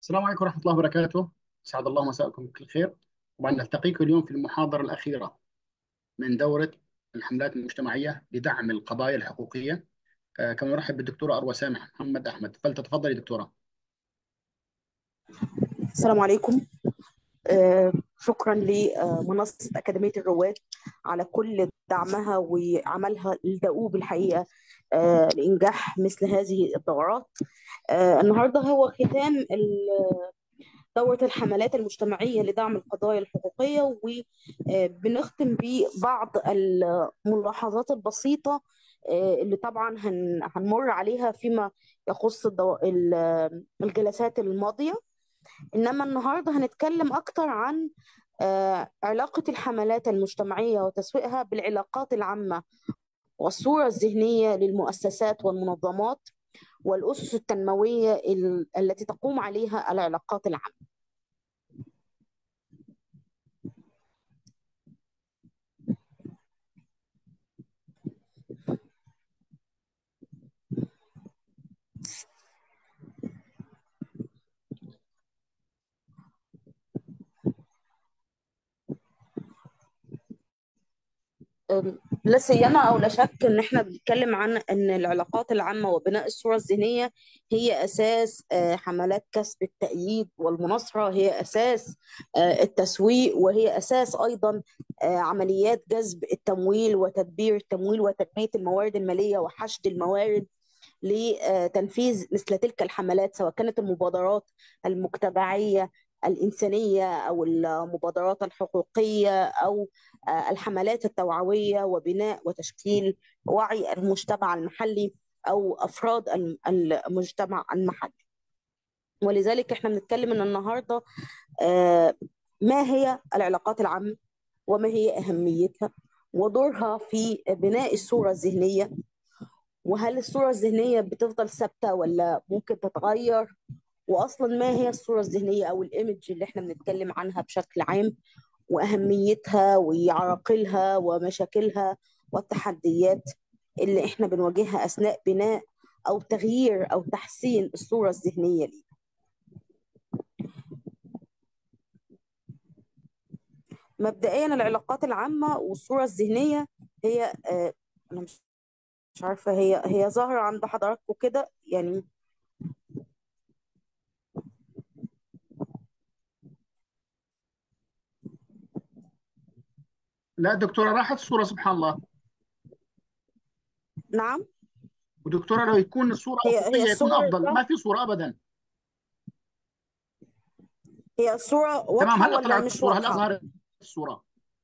السلام عليكم ورحمة الله وبركاته سعد الله مساءكم بكل خير طبعا نلتقيكم اليوم في المحاضرة الأخيرة من دورة الحملات المجتمعية لدعم القضايا الحقوقية آه، كما نرحب بالدكتورة أروى سامح محمد أحمد فلتتفضلي دكتورة السلام عليكم آه، شكرا لمنصة أكاديمية الرواد على كل دعمها وعملها الدؤوب الحقيقة آه، لإنجاح مثل هذه الدورات آه، النهاردة هو ختام ال- دورة الحملات المجتمعية لدعم القضايا الحقوقية وبنختم ببعض الملاحظات البسيطة آه، اللي طبعا هن- هنمر عليها فيما يخص الدو- ال- الجلسات الماضية إنما النهاردة هنتكلم أكتر عن آه، علاقة الحملات المجتمعية وتسويقها بالعلاقات العامة والصورة الذهنية للمؤسسات والمنظمات والأسس التنموية ال- التي تقوم عليها العلاقات العامة أم، لا سيما او لا شك ان احنا بنتكلم عن ان العلاقات العامه وبناء الصوره الذهنيه هي اساس آه، حملات كسب التأييد والمناصره هي اساس آه، التسويق وهي اساس ايضا آه، عمليات جذب التمويل وتدبير التمويل وتنميه الموارد الماليه وحشد الموارد لتنفيذ مثل تلك الحملات سواء كانت المبادرات المجتمعيه الإنسانية أو المبادرات الحقوقية أو آه، الحملات التوعوية وبناء وتشكيل وعي المجتمع المحلي أو أفراد الم- المجتمع المحلي ولذلك احنا بنتكلم ان النهارده آه، ما هي العلاقات العامة وما هي أهميتها ودورها في بناء الصورة الذهنية وهل الصورة الذهنية بتفضل ثابتة ولا ممكن تتغير واصلا ما هي الصوره الذهنيه او الايمج اللي احنا بنتكلم عنها بشكل عام واهميتها وعراقلها ومشاكلها والتحديات اللي احنا بنواجهها اثناء بناء او تغيير او تحسين الصوره الذهنيه ليه مبدئيا العلاقات العامه والصوره الذهنيه هي آه، انا مش مش عارفه هي هي ظاهره عند حضراتكم كده يعني لا دكتورة راحت الصورة سبحان الله نعم ودكتورة لو يكون الصورة هي هي أفقية يكون الصوره أفضل ما في صورة أبدا هي الصوره تمام واضحه هلا ولا طلعت مش الصورة هلا واضحه ظهرت الصورة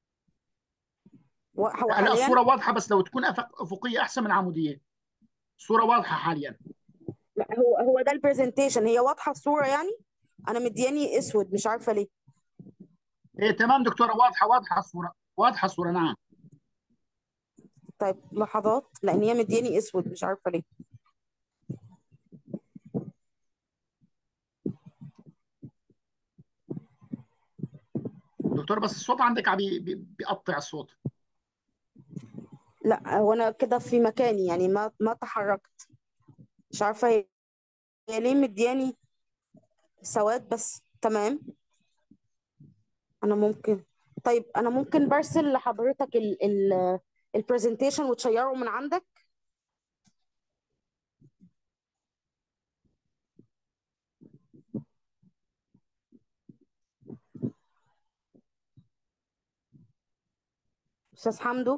هو لا حاليا الصورة واضحة بس لو تكون أفق أفقية أحسن من عمودية الصورة واضحة حاليا لا هو هو ده البرزنتيشن هي واضحه الصوره يعني انا مدياني اسود مش عارفه ليه إيه تمام دكتورة واضحة واضحة الصورة واضحة الصورة نعم طيب لحظات لان هي مدياني اسود مش عارفه ليه دكتورة بس الصوت عندك عم بي- بي- بيقطع الصوت لا هو انا كده في مكاني يعني ما ما تحركت مش عارفه هي هي ليه مدياني سواد بس تمام انا ممكن طيب انا ممكن برسل لحضرتك ال ال البرزنتيشن وتشيره من عندك استاذ حمدو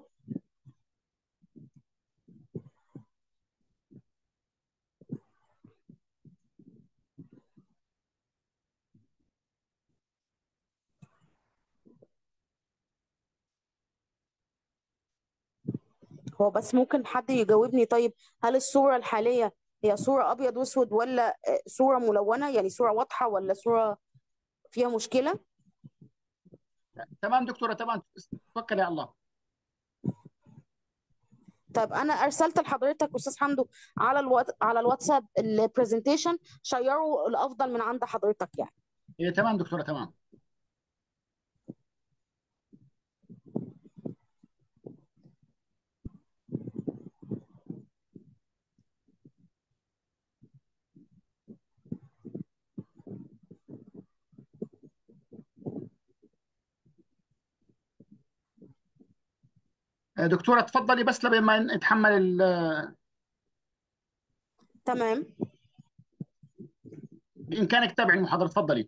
هو بس ممكن حد يجاوبني طيب هل الصورة الحالية هي صورة أبيض وأسود ولا آه، صورة ملونة يعني صورة واضحة ولا صورة فيها مشكلة؟ تمام دكتورة تمام توكل يا الله طيب أنا أرسلت لحضرتك أستاذ حمدو على الوات... على الواتساب البرزنتيشن شيره الأفضل من عند حضرتك يعني إيه تمام دكتورة تمام آه، دكتورة تفضلي بس لبين ما نتحمل ال- تمام بإمكانك تتابعي المحاضرة تفضلي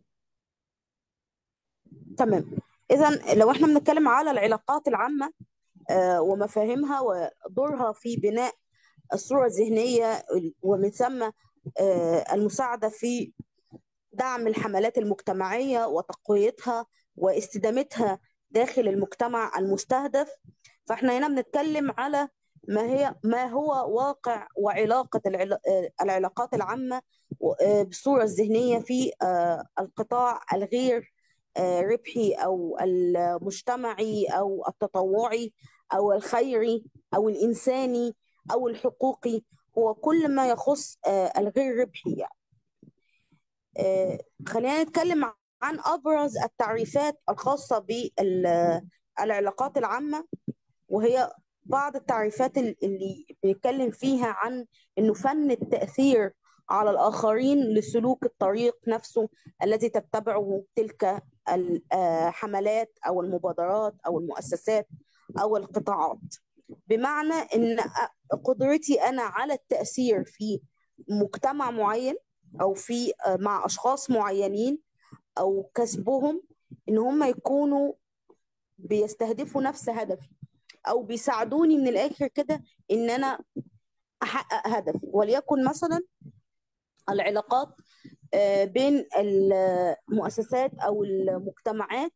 تمام اذا لو احنا بنتكلم على العلاقات العامه آه، ومفاهيمها ودورها في بناء الصوره الذهنيه ومن ثم آه، المساعده في دعم الحملات المجتمعيه وتقويتها واستدامتها داخل المجتمع المستهدف فاحنا هنا بنتكلم على ما هي ما هو واقع وعلاقه العلا- آه، العلاقات العامه و- آه، بالصوره الذهنيه في آه، القطاع الغير آه، ربحي او المجتمعي او التطوعي او الخيري او الانساني او الحقوقي هو كل ما يخص آه، الغير ربحي يعني. آه، خلينا نتكلم عن ابرز التعريفات الخاصه بالعلاقات العامه وهي بعض التعريفات ال- اللي بنتكلم فيها عن انه فن التاثير على الاخرين لسلوك الطريق نفسه الذي تتبعه تلك الحملات او المبادرات او المؤسسات او القطاعات بمعنى ان قدرتي انا على التاثير في مجتمع معين او في مع اشخاص معينين او كسبهم ان هم يكونوا بيستهدفوا نفس هدفي او بيساعدوني من الاخر كده ان انا احقق هدفي وليكن مثلا العلاقات آه، بين المؤسسات او المجتمعات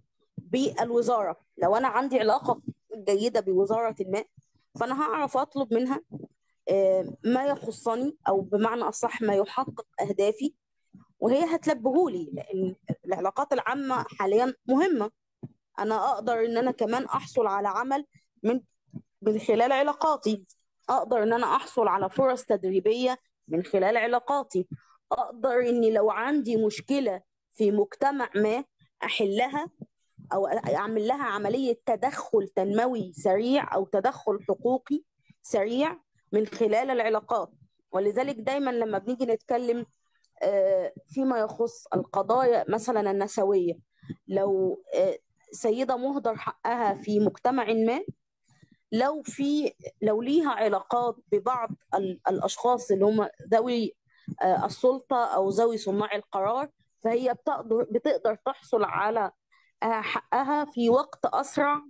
بالوزاره لو انا عندي علاقه جيده بوزاره ما فانا هعرف اطلب منها آه، ما يخصني او بمعنى اصح ما يحقق اهدافي وهي هتلبهولي لان العلاقات العامه حاليا مهمه انا اقدر ان انا كمان احصل على عمل من من خلال علاقاتي اقدر ان انا احصل على فرص تدريبيه من خلال علاقاتي اقدر اني لو عندي مشكله في مجتمع ما احلها او اعمل لها عمليه تدخل تنموي سريع او تدخل حقوقي سريع من خلال العلاقات ولذلك دايما لما بنيجي نتكلم آه، فيما يخص القضايا مثلا النسويه لو آه، سيده مهدر حقها في مجتمع ما لو في لو ليها علاقات ببعض ال- الاشخاص اللي هم ذوي آه، السلطه او ذوي صناع القرار فهي بتقدر بتقدر تحصل على آه، حقها في وقت اسرع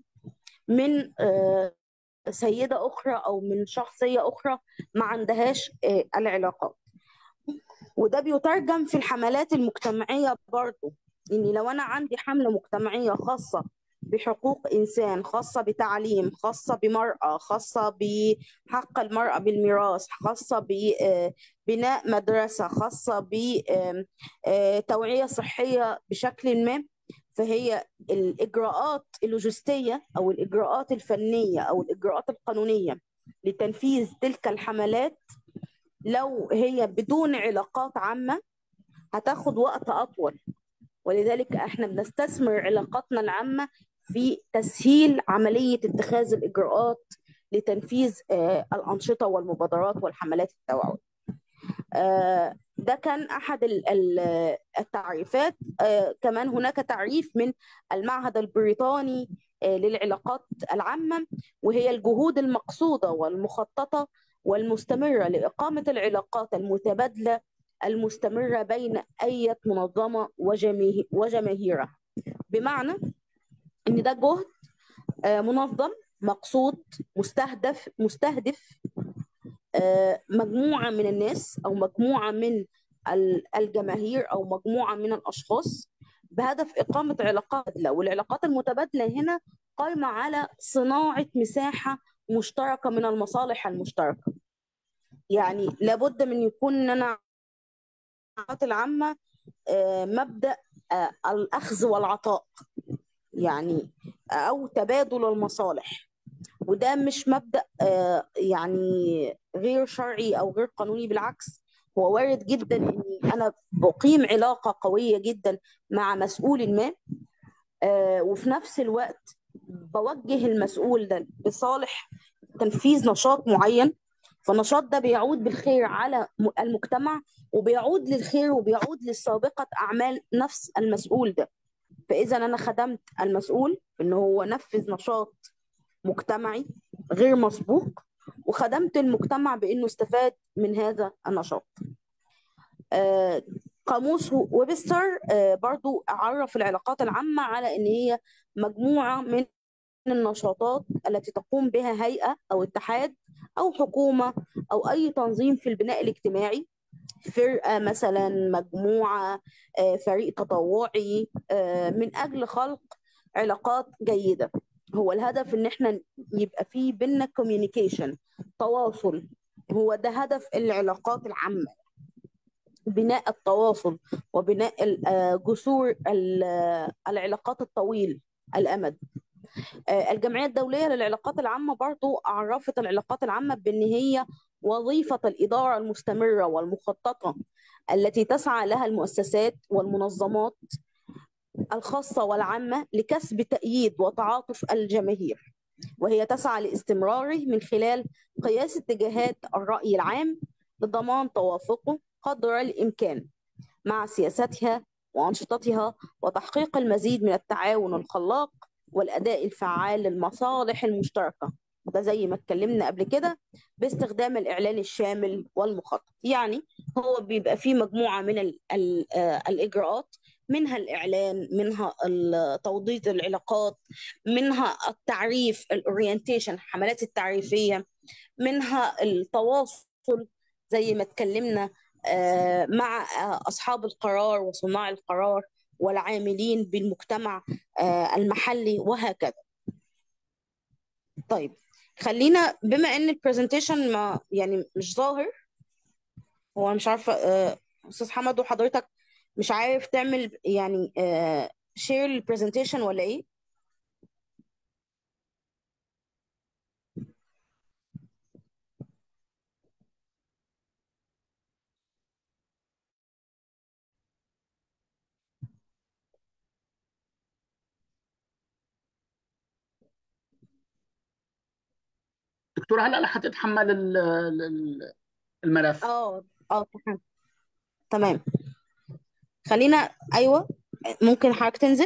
من آه، سيده اخرى او من شخصيه اخرى ما عندهاش آه، العلاقات وده بيترجم في الحملات المجتمعيه برضه اني لو انا عندي حمله مجتمعيه خاصه بحقوق انسان خاصه بتعليم خاصه بمراه خاصه بحق المراه بالميراث خاصه ببناء مدرسه خاصه بتوعيه صحيه بشكل ما فهي الاجراءات اللوجستيه او الاجراءات الفنيه او الاجراءات القانونيه لتنفيذ تلك الحملات لو هي بدون علاقات عامه هتاخد وقت اطول ولذلك احنا بنستثمر علاقاتنا العامة في تسهيل عملية اتخاذ الإجراءات لتنفيذ آه، الأنشطة والمبادرات والحملات التوعوية آه، ده كان أحد ال- ال- التعريفات آه، كمان هناك تعريف من المعهد البريطاني آه، للعلاقات العامة وهي الجهود المقصودة والمخططة والمستمرة لإقامة العلاقات المتبادلة المستمرة بين أي منظمة وجماه- وجماهيرها بمعنى إن ده جهد آه، منظم مقصود مستهدف مستهدف آه، مجموعة من الناس أو مجموعة من ال- الجماهير أو مجموعة من الأشخاص بهدف إقامة علاقات متبادلة والعلاقات المتبادلة هنا قائمة على صناعة مساحة مشتركة من المصالح المشتركة يعني لابد من يكون إن أنا العلاقات العامة آه، مبدأ آه، الأخذ والعطاء يعني أو تبادل المصالح وده مش مبدأ آه، يعني غير شرعي أو غير قانوني بالعكس هو وارد جدا إني أنا بقيم علاقة قوية جدا مع مسؤول ما آه، وفي نفس الوقت بوجه المسؤول ده لصالح تنفيذ نشاط معين فالنشاط ده بيعود بالخير على م- المجتمع وبيعود للخير وبيعود لسابقة أعمال نفس المسؤول ده فإذا أنا خدمت المسؤول في إن هو نفذ نشاط مجتمعي غير مسبوق وخدمت المجتمع بانه استفاد من هذا النشاط آه، قاموس ويبستر آه، برضو عرف العلاقات العامة على ان هي مجموعة من النشاطات التي تقوم بها هيئة او اتحاد او حكومة او اي تنظيم في البناء الاجتماعي فرقة مثلا مجموعة آه، فريق تطوعي آه، من أجل خلق علاقات جيدة هو الهدف إن إحنا يبقى فيه بينا كوميونيكيشن تواصل هو ده هدف العلاقات العامة بناء التواصل وبناء ال- آه، جسور ال- آه، العلاقات الطويل الأمد آه، الجمعية الدولية للعلاقات العامة برضو عرفت العلاقات العامة بأن هي وظيفة الإدارة المستمرة والمخططة التي تسعى لها المؤسسات والمنظمات الخاصة والعامة لكسب تأييد وتعاطف الجماهير وهي تسعى لاستمراره من خلال قياس اتجاهات الرأي العام لضمان توافقه قدر الإمكان مع سياستها وأنشطتها وتحقيق المزيد من التعاون الخلاق والأداء الفعال للمصالح المشتركة وده زي ما اتكلمنا قبل كده باستخدام الإعلان الشامل والمخطط يعني هو بيبقى فيه مجموعة من ال ال آه، الإجراءات منها الإعلان منها ال- توضيط العلاقات منها التعريف الأورينتيشن حملات التعريفية منها التواصل زي ما اتكلمنا آه، مع آه، أصحاب القرار وصناع القرار والعاملين بالمجتمع آه، المحلي وهكذا طيب خلينا بما ان البرزنتيشن ما يعني مش ظاهر هو أنا مش عارفه آه، استاذ حمد وحضرتك مش عارف تعمل يعني شير البرزنتيشن ولا ايه دكتور هلا رح تتحمل ال- ال- الملف اه اه تمام تمام خلينا ايوه ممكن حضرتك تنزل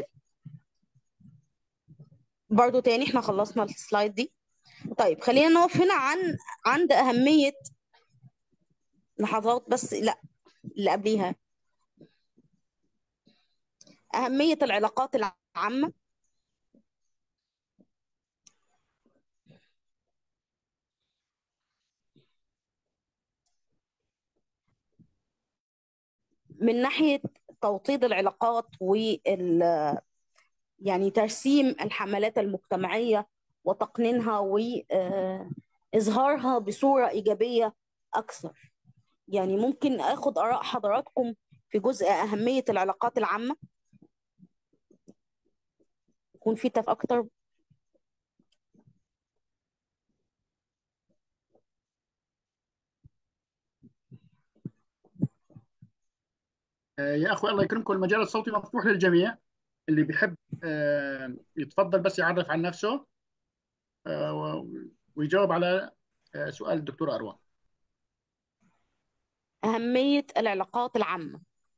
برضو تاني احنا خلصنا السلايد دي طيب خلينا نقف هنا عن عند أهمية لحظات بس لا اللي قبليها أهمية العلاقات العامة من ناحية توطيد العلاقات وال يعني ترسيم الحملات المجتمعية وتقنينها وإظهارها بصورة إيجابية أكثر يعني ممكن أخد آراء حضراتكم في جزء أهمية العلاقات العامة يكون في تف أكتر آه، يا اخوي الله يكرمكم المجال الصوتي مفتوح للجميع اللي بيحب آه، يتفضل بس يعرف عن نفسه آه، و- ويجاوب على آه، سؤال الدكتورة أروى أهمية العلاقات العامة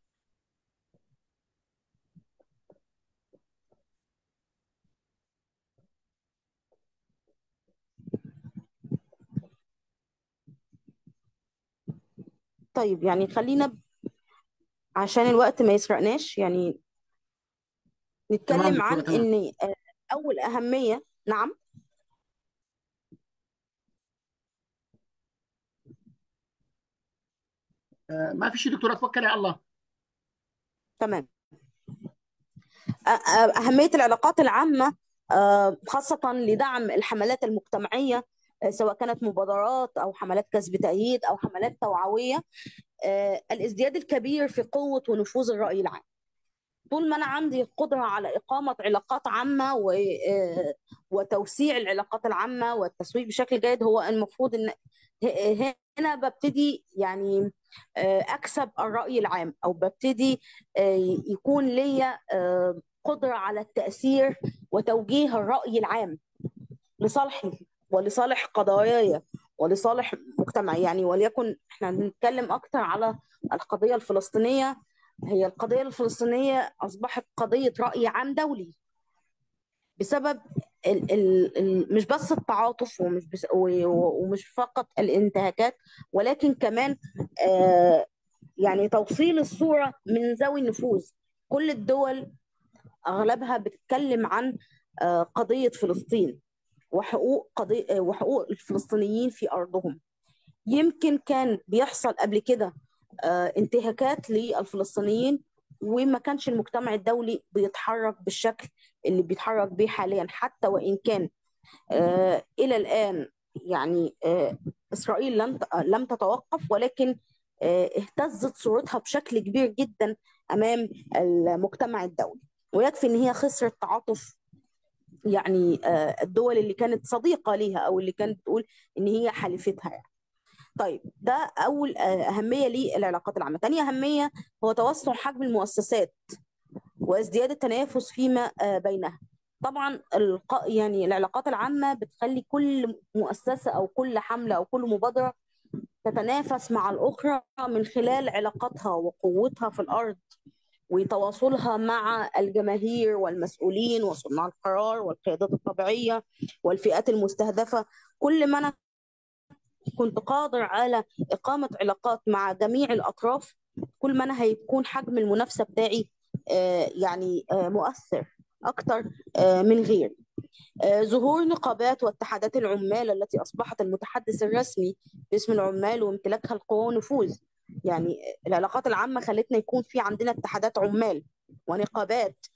طيب يعني خلينا ب- عشان الوقت ما يسرقناش يعني تمام نتكلم دكتورة عن تمام إن آه، أول أهمية نعم آه، ما في شيء دكتورة توكلي على الله تمام أ- أ- أهمية العلاقات العامة آه، خاصة لدعم الحملات المجتمعية آه، سواء كانت مبادرات أو حملات كسب تأييد أو حملات توعوية آه، الازدياد الكبير في قوة ونفوذ الرأي العام طول ما أنا عندي قدرة على إقامة علاقات عامة و- آه، وتوسيع العلاقات العامة والتسويق بشكل جيد هو المفروض إن ه- هنا ببتدي يعني آه، أكسب الرأي العام أو ببتدي آه، يكون ليا آه، قدرة على التأثير وتوجيه الرأي العام لصالحي ولصالح قضاياي ولصالح مجتمعي يعني وليكن احنا بنتكلم اكتر على القضية الفلسطينية هي القضية الفلسطينية اصبحت قضية رأي عام دولي بسبب ال ال ال مش بس التعاطف ومش بس و- و- ومش فقط الانتهاكات ولكن كمان آه يعني توصيل الصورة من ذوي النفوذ كل الدول أغلبها بتتكلم عن آه قضية فلسطين وحقوق قضية وحقوق الفلسطينيين في أرضهم يمكن كان بيحصل قبل كده آه، انتهاكات للفلسطينيين وما كانش المجتمع الدولي بيتحرك بالشكل اللي بيتحرك بيه حاليا حتى وإن كان آه، إلى الآن يعني آه، إسرائيل لم لم تتوقف ولكن آه، اهتزت صورتها بشكل كبير جدا أمام المجتمع الدولي ويكفي إن هي خسرت تعاطف يعني آه، الدول اللي كانت صديقة ليها أو اللي كانت تقول إن هي حليفتها يعني. طيب ده أول آه، أهمية للعلاقات العامة تاني أهمية هو توسع حجم المؤسسات وازدياد التنافس فيما آه، بينها طبعا الق... يعني العلاقات العامة بتخلي كل مؤسسة أو كل حملة أو كل مبادرة تتنافس مع الأخرى من خلال علاقاتها وقوتها في الأرض وتواصلها مع الجماهير والمسؤولين وصناع القرار والقيادات الطبيعية والفئات المستهدفة كل ما أنا كنت قادر على إقامة علاقات مع جميع الأطراف كل ما أنا هيكون حجم المنافسة بتاعي آه، يعني آه، مؤثر أكتر آه، من غيري آه، ظهور نقابات واتحادات العمال التي أصبحت المتحدث الرسمي باسم العمال وامتلاكها القوة والنفوذ يعني العلاقات العامة خلتنا يكون في عندنا اتحادات عمال ونقابات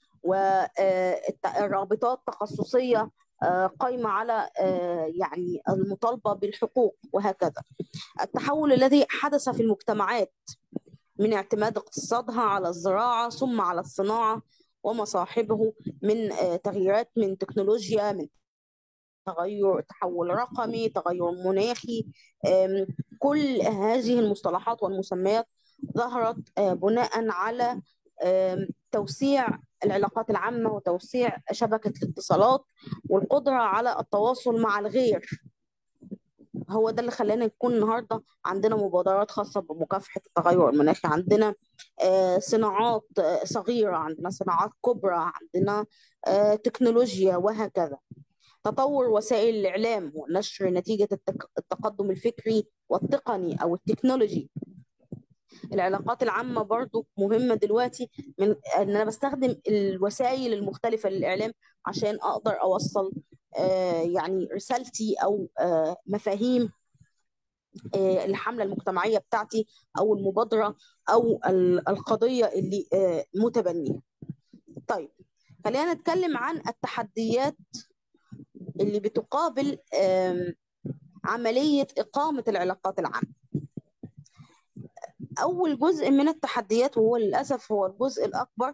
ورابطات تخصصية آه، قايمة على آه، يعني المطالبة بالحقوق وهكذا التحول الذي حدث في المجتمعات من اعتماد اقتصادها على الزراعة ثم على الصناعة ومصاحبه من آه، تغييرات من تكنولوجيا من تغير تحول رقمي تغير مناخي آم، كل هذه المصطلحات والمسميات ظهرت آه، بناء على آم، توسيع العلاقات العامة وتوسيع شبكة الاتصالات والقدرة على التواصل مع الغير هو ده اللي خلانا نكون النهارده عندنا مبادرات خاصة بمكافحة التغير المناخي عندنا آه، صناعات آه، صغيرة عندنا صناعات كبرى عندنا آه، تكنولوجيا وهكذا تطور وسائل الإعلام ونشر نتيجة التك- التقدم الفكري والتقني أو التكنولوجي العلاقات العامة برضو مهمة دلوقتي من ان انا بستخدم الوسائل المختلفة للإعلام عشان اقدر اوصل آه، يعني رسالتي او آه، مفاهيم آه، الحملة المجتمعية بتاعتي او المبادرة او ال- القضية اللي آه، متبنية طيب خلينا نتكلم عن التحديات اللي بتقابل آم، عملية إقامة العلاقات العامة أول جزء من التحديات وهو للأسف هو الجزء الأكبر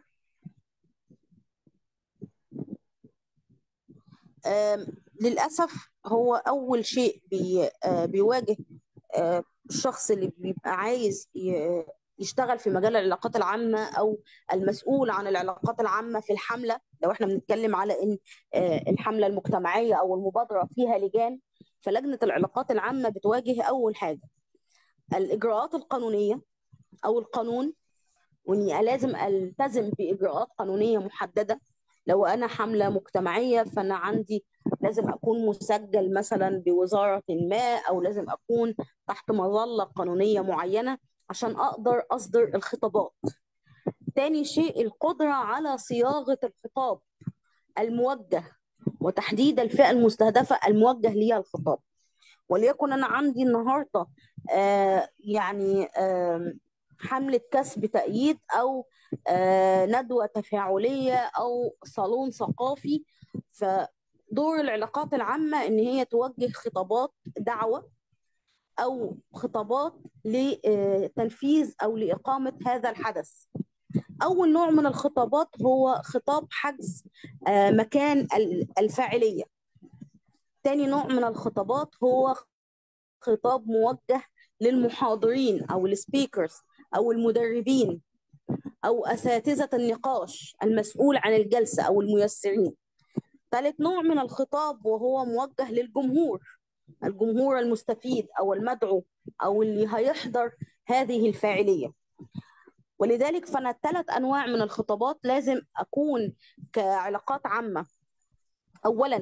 آم، للأسف هو أول شيء بي آه، بيواجه آه، الشخص اللي بيبقى عايز ي- يشتغل في مجال العلاقات العامة أو المسؤول عن العلاقات العامة في الحملة لو احنا بنتكلم على إن آه، الحملة المجتمعية أو المبادرة فيها لجان فلجنة العلاقات العامة بتواجه أول حاجة الإجراءات القانونية أو القانون وإني لازم ألتزم بإجراءات قانونية محددة لو أنا حملة مجتمعية فأنا عندي لازم أكون مسجل مثلا بوزارة ما أو لازم أكون تحت مظلة قانونية معينة عشان أقدر أصدر الخطابات تاني شيء القدرة على صياغة الخطاب الموجه وتحديد الفئة المستهدفة الموجه ليها الخطاب وليكن أنا عندي النهاردة آه يعني آه حملة كسب تأييد أو آه ندوة تفاعلية أو صالون ثقافي فدور العلاقات العامة إن هي توجه خطابات دعوة أو خطابات لتنفيذ أو لإقامة هذا الحدث أول نوع من الخطابات هو خطاب حجز آه، مكان ال- الفاعلية تاني نوع من الخطابات هو خطاب موجه للمحاضرين أو السبيكرز أو المدربين أو أساتذة النقاش المسؤول عن الجلسة أو الميسرين ثالث نوع من الخطاب وهو موجه للجمهور الجمهور المستفيد أو المدعو أو اللي هيحضر هذه الفاعلية ولذلك فأنا الثلاث أنواع من الخطابات لازم أكون كعلاقات عامة أولا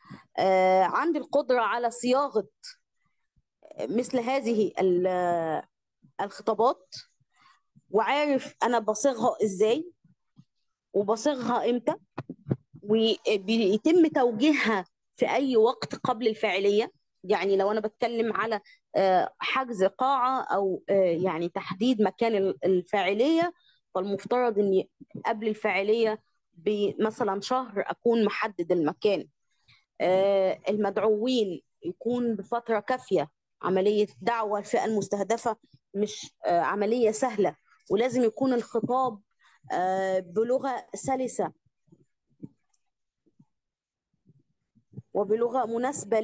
آه، عندي القدرة على صياغة مثل هذه ال- الخطابات وعارف أنا بصيغها إزاي وبصيغها إمتى وبيتم توجيهها في أي وقت قبل الفاعلية يعني لو أنا بتكلم على آه، حجز قاعة أو آه، يعني تحديد مكان ال- الفاعلية فالمفترض إني قبل الفاعلية بمثلا شهر أكون محدد المكان آه، المدعوين يكون بفترة كافية عملية دعوة الفئة المستهدفة مش آه، عملية سهلة ولازم يكون الخطاب آه، بلغة سلسة وبلغة مناسبة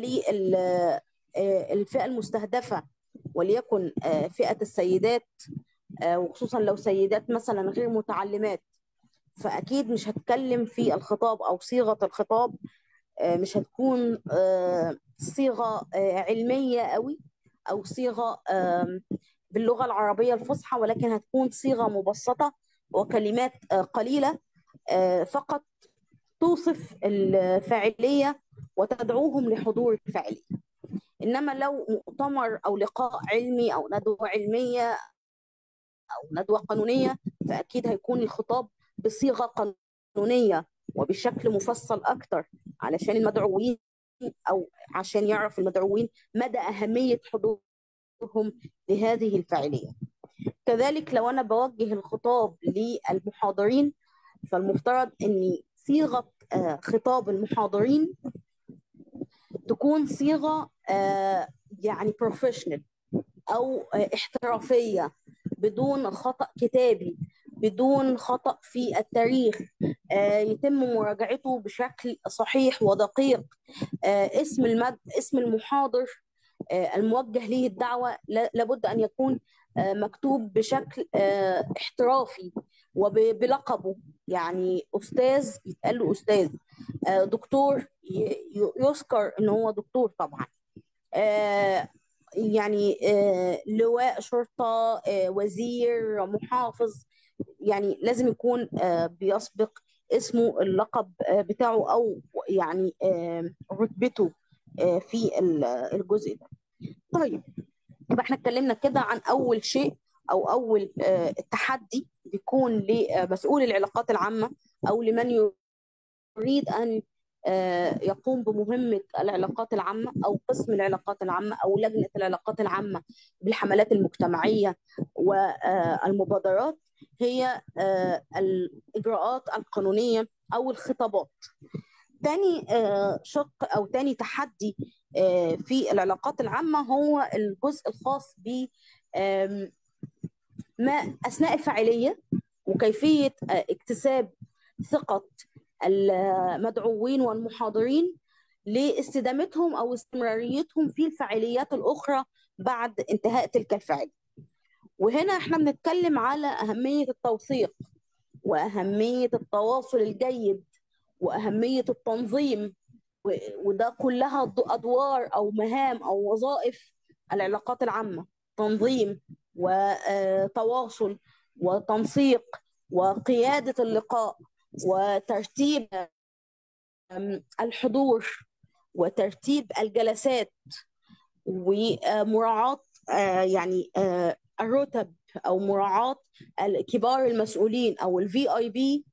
للفئة المستهدفة وليكن آه، فئة السيدات آه، وخصوصا لو سيدات مثلا غير متعلمات فأكيد مش هتكلم في الخطاب أو صيغة الخطاب آه، مش هتكون آه، صيغة آه، علمية قوي أو صيغة آم، باللغة العربية الفصحى ولكن هتكون صيغة مبسطة وكلمات آه، قليلة آه، فقط توصف الفاعلية وتدعوهم لحضور الفاعلية إنما لو مؤتمر أو لقاء علمي أو ندوة علمية أو ندوة قانونية فأكيد هيكون الخطاب بصيغة قانونية وبشكل مفصل أكتر علشان المدعوين أو عشان يعرف المدعوين مدى أهمية حضورهم لهذه الفاعلية كذلك لو أنا بوجه الخطاب للمحاضرين فالمفترض أن صيغة آه، خطاب المحاضرين تكون صيغة آه، يعني بروفيشنال أو آه، احترافية بدون خطأ كتابي بدون خطأ في التاريخ آه، يتم مراجعته بشكل صحيح ودقيق آه، اسم المد... اسم المحاضر آه، الموجه ليه الدعوة لا- لابد أن يكون آه، مكتوب بشكل آه، احترافي وبلقبه يعني أستاذ يتقال له أستاذ آه، دكتور ي- ي- يذكر إن هو دكتور طبعا آه، يعني آه، لواء شرطة آه، وزير محافظ يعني لازم يكون آه، بيسبق اسمه اللقب آه، بتاعه أو يعني آه، رتبته آه، في ال- الجزء ده طيب يبقى احنا اتكلمنا كده عن أول شيء أو أول آه، التحدي بيكون لمسؤول العلاقات العامة أو لمن يريد أن آه، يقوم بمهمة العلاقات العامة أو قسم العلاقات العامة أو لجنة العلاقات العامة بالحملات المجتمعية والمبادرات هي آه، الإجراءات القانونية أو الخطابات تاني آه، شق أو تاني تحدي آه، في العلاقات العامة هو الجزء الخاص ب آم، ما أثناء الفاعلية وكيفية آه، اكتساب ثقة المدعوين والمحاضرين لاستدامتهم أو استمراريتهم في الفعاليات الأخرى بعد انتهاء تلك الفعالية وهنا احنا بنتكلم على أهمية التوثيق وأهمية التواصل الجيد وأهمية التنظيم و- وده كلها ض- أدوار أو مهام أو وظائف العلاقات العامة تنظيم وتواصل وتنسيق وقيادة اللقاء وترتيب أم، الحضور وترتيب الجلسات ومراعاة آه، يعني آه، الرتب أو مراعاة كبار المسؤولين أو الفي اي بي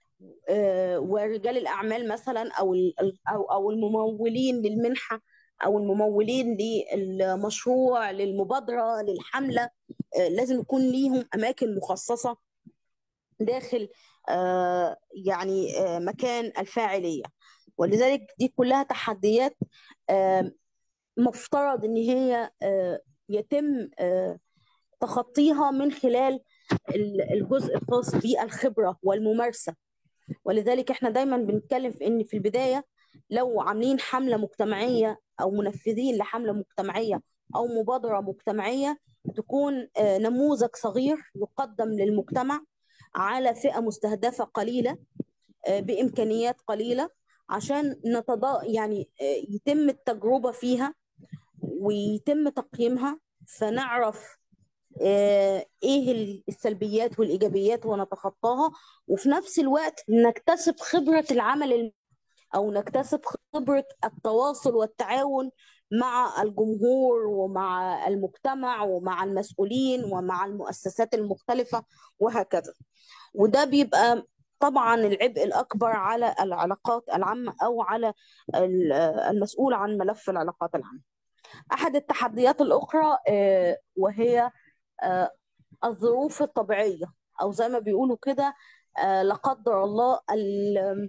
ورجال الأعمال مثلا أو ال- أو أو الممولين للمنحة أو الممولين للمشروع للمبادرة للحملة آه، لازم يكون ليهم أماكن مخصصة داخل آه، يعني آه، مكان الفاعلية ولذلك دي كلها تحديات آه، مفترض ان هي آه، يتم آه، تخطيها من خلال ال- الجزء الخاص بالخبرة والممارسة ولذلك احنا دايما بنتكلم في ان في البداية لو عاملين حملة مجتمعية او منفذين لحملة مجتمعية او مبادرة مجتمعية تكون آه، نموذج صغير يقدم للمجتمع على فئة مستهدفة قليلة آه، بإمكانيات قليلة عشان نتضا يعني آه، يتم التجربة فيها ويتم تقييمها فنعرف آه، ايه السلبيات والايجابيات ونتخطاها وفي نفس الوقت نكتسب خبرة العمل او نكتسب خبرة التواصل والتعاون مع الجمهور ومع المجتمع ومع المسؤولين ومع المؤسسات المختلفة وهكذا وده بيبقى طبعا العبء الأكبر على العلاقات العامة أو على ال- المسؤول عن ملف العلاقات العامة أحد التحديات الأخرى آه، وهي آه، الظروف الطبيعية أو زي ما بيقولوا كده آه، لا قدر الله ال-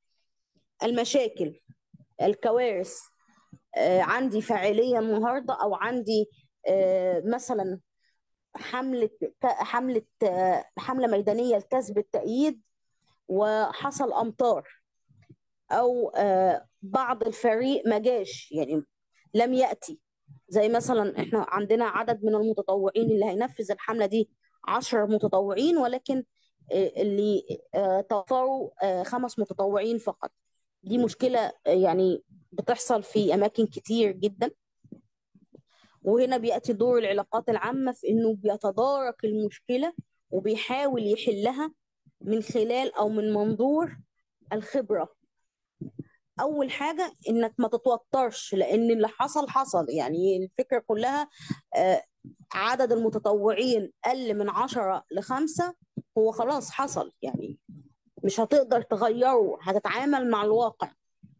المشاكل الكوارث آه، عندي فاعلية النهاردة أو عندي آه، مثلا حملة حملة آه، حملة ميدانية لكسب التأييد وحصل أمطار أو آه، بعض الفريق ما جاش يعني لم يأتي زي مثلا احنا عندنا عدد من المتطوعين اللي هينفذ الحملة دي عشر متطوعين ولكن آه، اللي آه، توفروا آه، خمس متطوعين فقط دي مشكلة آه، يعني بتحصل في أماكن كتير جدا وهنا بيأتي دور العلاقات العامة في إنه بيتدارك المشكلة وبيحاول يحلها من خلال أو من منظور الخبرة أول حاجة إنك ما تتوترش لأن اللي حصل حصل يعني الفكرة كلها آه، عدد المتطوعين قل من عشرة لخمسة هو خلاص حصل يعني مش هتقدر تغيره هتتعامل مع الواقع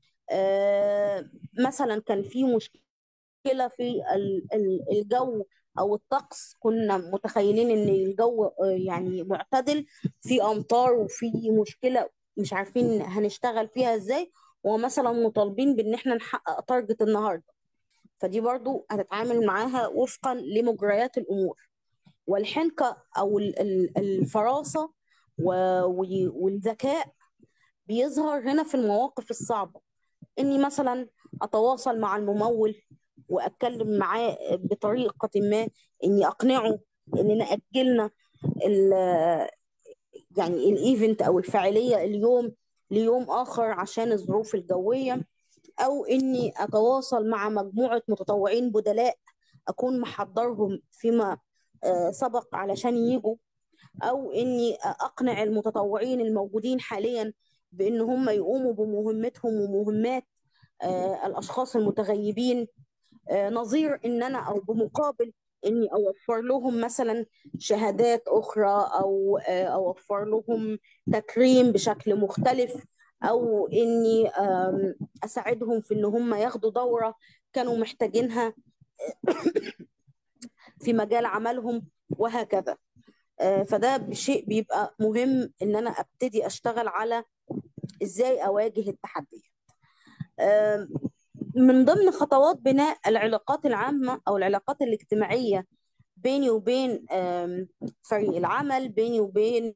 آه، مثلا كان في مشكلة في ال- ال- الجو أو الطقس كنا متخيلين إن الجو آه، يعني معتدل في أمطار وفي مشكلة مش عارفين هنشتغل فيها إزاي ومثلا مطالبين بإن إحنا نحقق تارجت النهاردة فدي برضو هتتعامل معاها وفقا لمجريات الأمور والحنكة أو ال- ال- الفراسة و- و- والذكاء بيظهر هنا في المواقف الصعبة إني مثلا أتواصل مع الممول وأتكلم معاه بطريقة ما إني أقنعه إننا أجلنا ال- يعني الإيفنت أو الفعالية اليوم ليوم آخر عشان الظروف الجوية أو إني أتواصل مع مجموعة متطوعين بدلاء أكون محضرهم فيما آه، سبق علشان يجوا او اني اقنع المتطوعين الموجودين حاليا بان هم يقوموا بمهمتهم ومهمات آه، الاشخاص المتغيبين آه، نظير ان انا او بمقابل اني اوفر لهم مثلا شهادات اخرى او آه، اوفر لهم تكريم بشكل مختلف او اني آم، اساعدهم في ان هم ياخدوا دورة كانوا محتاجينها في مجال عملهم وهكذا آه، فده شيء بيبقى مهم ان انا ابتدي اشتغل على ازاي اواجه التحديات آم، من ضمن خطوات بناء العلاقات العامة او العلاقات الاجتماعية بيني وبين آم، فريق العمل بيني وبين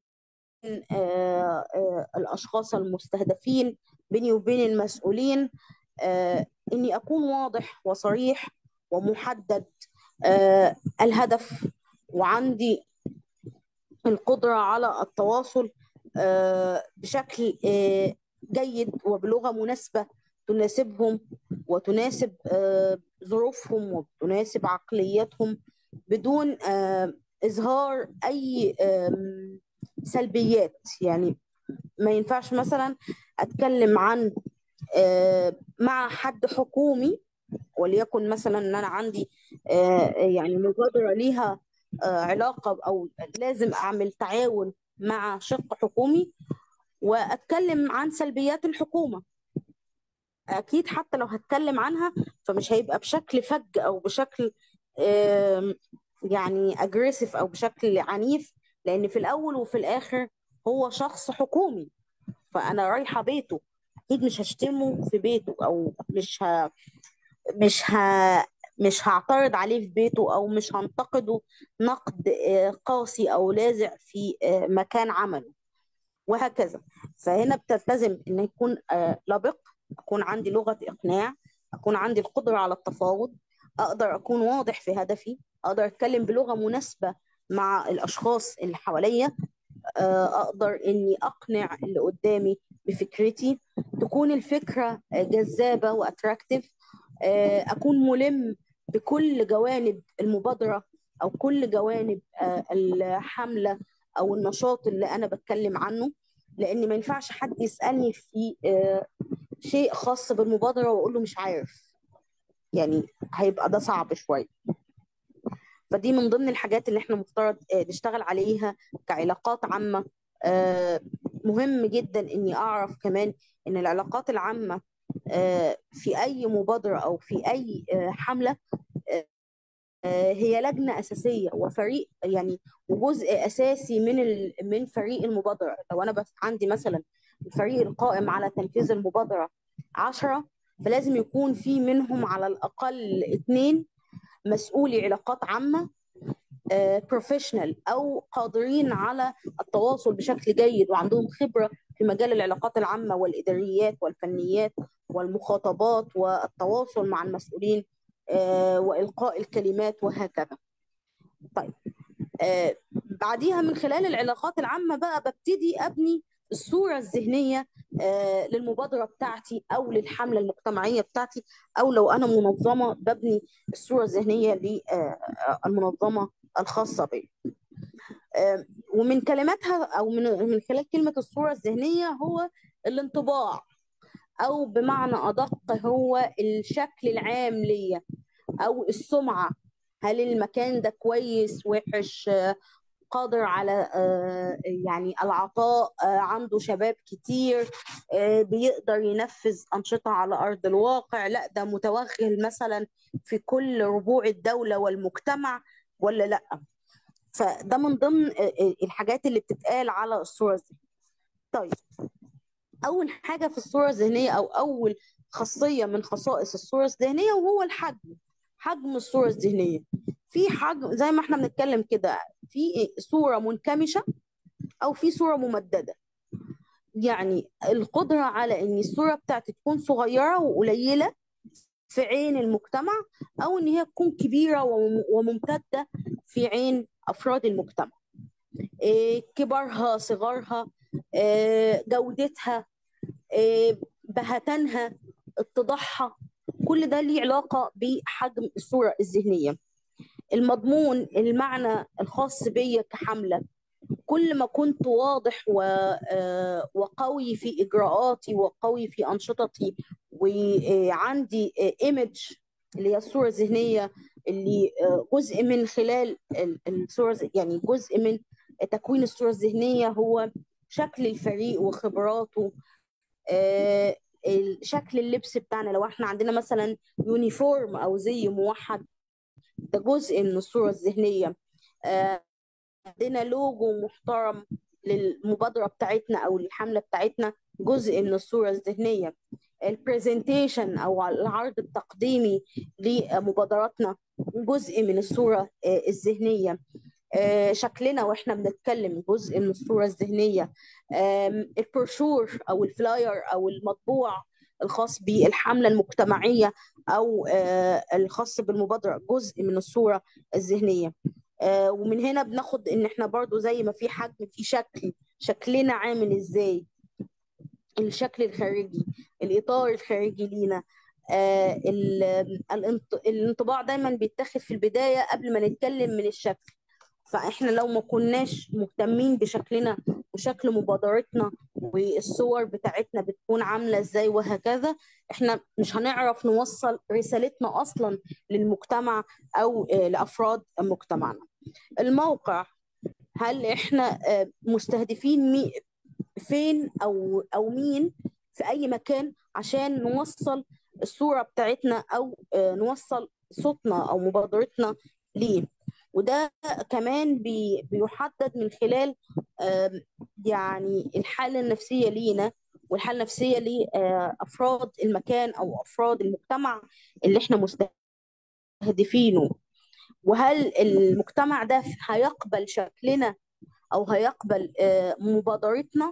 آه، آه، الاشخاص المستهدفين بيني وبين المسؤولين آه، اني اكون واضح وصريح ومحدد آه، الهدف وعندي القدرة على التواصل آه، بشكل آه، جيد وبلغة مناسبة تناسبهم وتناسب آه، ظروفهم وتناسب عقلياتهم بدون آه، إظهار أي آم، سلبيات يعني ما ينفعش مثلا أتكلم عن آه، مع حد حكومي وليكن مثلا ان انا عندي آه، يعني مبادره ليها آه، علاقه او لازم اعمل تعاون مع شق حكومي واتكلم عن سلبيات الحكومه اكيد حتى لو هتكلم عنها فمش هيبقى بشكل فج او بشكل آم، يعني اجريسيف او بشكل عنيف لان في الاول وفي الاخر هو شخص حكومي فانا رايحه بيته اكيد مش هشتمه في بيته او مش ه... مش ه... مش هعترض عليه في بيته او مش هنتقده نقد آه، قاسي او لاذع في آه، مكان عمله وهكذا فهنا بتلتزم ان يكون آه، لبق اكون عندي لغة اقناع اكون عندي القدرة على التفاوض اقدر اكون واضح في هدفي اقدر اتكلم بلغة مناسبة مع الاشخاص اللي حواليا آه، اقدر اني اقنع اللي قدامي بفكرتي تكون الفكرة آه، جذابة واتراكتيف اكون ملم بكل جوانب المبادرة او كل جوانب آه، الحملة او النشاط اللي انا بتكلم عنه لان ما ينفعش حد يسالني في آه، شيء خاص بالمبادرة وأقول له مش عارف يعني هيبقى ده صعب شوية فدي من ضمن الحاجات اللي احنا مفترض آه، نشتغل عليها كعلاقات عامة آه، مهم جدا اني اعرف كمان ان العلاقات العامة آه، في اي مبادرة او في اي آه، حملة آه، آه، هي لجنة أساسية وفريق يعني وجزء أساسي من ال- من فريق المبادرة لو أنا بس عندي مثلا الفريق القائم على تنفيذ المبادرة عشرة فلازم يكون في منهم على الأقل اتنين مسؤولي علاقات عامة بروفيشنال أو قادرين على التواصل بشكل جيد وعندهم خبرة في مجال العلاقات العامة والإداريات والفنيات والمخاطبات والتواصل مع المسؤولين آه، وإلقاء الكلمات وهكذا طيب آه، بعديها من خلال العلاقات العامة بقى ببتدي أبني الصورة الذهنية آه، للمبادرة بتاعتي أو للحملة المجتمعية بتاعتي أو لو أنا منظمة ببني الصورة الذهنية للمنظمة الخاصة بي آه، ومن كلماتها أو من من خلال كلمة الصورة الذهنية هو الانطباع أو بمعنى أدق هو الشكل العام ليا أو السمعة هل المكان ده كويس وحش آه، قادر على آه، يعني العطاء آه، عنده شباب كتير آه، بيقدر ينفذ أنشطة على أرض الواقع لا ده متوغل مثلا في كل ربوع الدولة والمجتمع ولا لا فده من ضمن آه، آه، الحاجات اللي بتتقال على الصورة الذهنية طيب أول حاجة في الصورة الذهنية أو أول خاصية من خصائص الصورة الذهنية وهو الحجم حجم الصورة الذهنية في حجم زي ما احنا بنتكلم كده في صورة منكمشة أو في صورة ممددة يعني القدرة على إن الصورة بتاعتي تكون صغيرة وقليلة في عين المجتمع أو إن هي تكون كبيرة وم- وممتدة في عين أفراد المجتمع إيه، كبرها صغرها إيه، جودتها إيه، بهتانها اتضاحها كل ده ليه علاقة بحجم الصورة الذهنية المضمون المعنى الخاص بيا كحملة كل ما كنت واضح و... آه، وقوي في إجراءاتي وقوي في أنشطتي وعندي ايمج اللي هي الصورة الذهنية اللي آه، جزء من خلال ال- الصورة الذ- يعني جزء من تكوين الصورة الذهنية هو شكل الفريق وخبراته آه، ال- شكل اللبس بتاعنا لو احنا عندنا مثلا يونيفورم او زي موحد ده جزء من الصورة الذهنية آه، عندنا لوجو محترم للمبادرة بتاعتنا أو الحملة بتاعتنا جزء من الصورة الذهنية البرزنتيشن أو العرض التقديمي لمبادراتنا جزء من الصورة آه، الذهنية آه، شكلنا واحنا بنتكلم جزء من الصورة الذهنية آم، البروشور أو الفلاير أو المطبوع الخاص بالحملة المجتمعية أو آه، الخاص بالمبادرة جزء من الصورة الذهنية آه، ومن هنا بناخد ان احنا برضو زي ما في حجم في شكل شكلنا عامل ازاي الشكل الخارجي الاطار الخارجي لينا آه، ال- الانط- الانطباع دايما بيتاخد في البداية قبل ما نتكلم من الشكل فاحنا لو ما كناش مهتمين بشكلنا وشكل مبادرتنا والصور بتاعتنا بتكون عاملة ازاي وهكذا احنا مش هنعرف نوصل رسالتنا اصلا للمجتمع او آه، لافراد مجتمعنا الموقع هل احنا آه، مستهدفين مي فين او او مين في اي مكان عشان نوصل الصورة بتاعتنا او آه، نوصل صوتنا او مبادرتنا ليه وده كمان بي- بيحدد من خلال آم، يعني الحالة النفسية لينا والحالة النفسية لأفراد المكان أو أفراد المجتمع اللي احنا مستهدفينه وهل المجتمع ده هيقبل شكلنا او هيقبل آه، مبادرتنا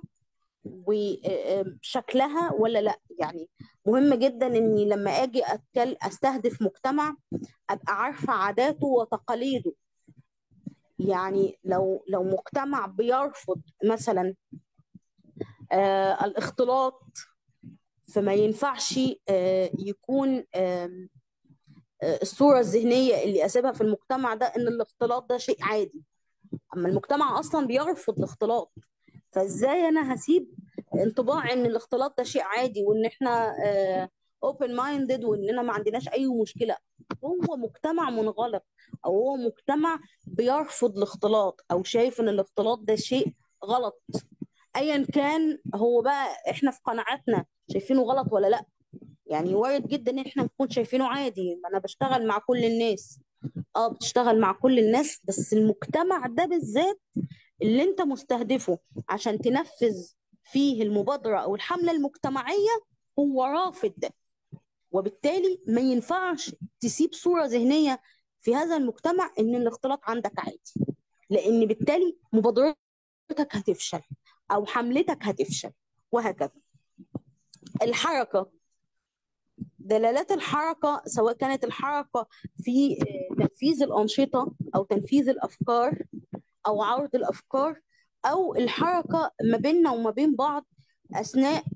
وشكلها ولا لا يعني مهم جدا اني لما اجي أتكل استهدف مجتمع ابقى عارفه عاداته وتقاليده يعني لو لو مجتمع بيرفض مثلا آه، الاختلاط فما ينفعش آه، يكون آم، آه، الصورة الذهنية اللي أسيبها في المجتمع ده إن الاختلاط ده شيء عادي أما المجتمع أصلا بيرفض الاختلاط فإزاي أنا هسيب انطباع ان الاختلاط ده شيء عادي وان احنا اوبن مايندد واننا ما عندناش اي مشكله هو مجتمع منغلق او هو مجتمع بيرفض الاختلاط او شايف ان الاختلاط ده شيء غلط ايا كان هو بقى احنا في قناعاتنا شايفينه غلط ولا لا يعني وارد جدا ان احنا نكون شايفينه عادي ما انا بشتغل مع كل الناس اه بتشتغل مع كل الناس بس المجتمع ده بالذات اللي انت مستهدفه عشان تنفذ فيه المبادرة او الحملة المجتمعية هو رافض ده وبالتالي ما ينفعش تسيب صورة ذهنية في هذا المجتمع ان الاختلاط عندك عادي لان بالتالي مبادرتك هتفشل او حملتك هتفشل وهكذا الحركة دلالات الحركة سواء كانت الحركة في تنفيذ الأنشطة أو تنفيذ الأفكار أو عرض الأفكار أو الحركة ما بيننا وما بين بعض أثناء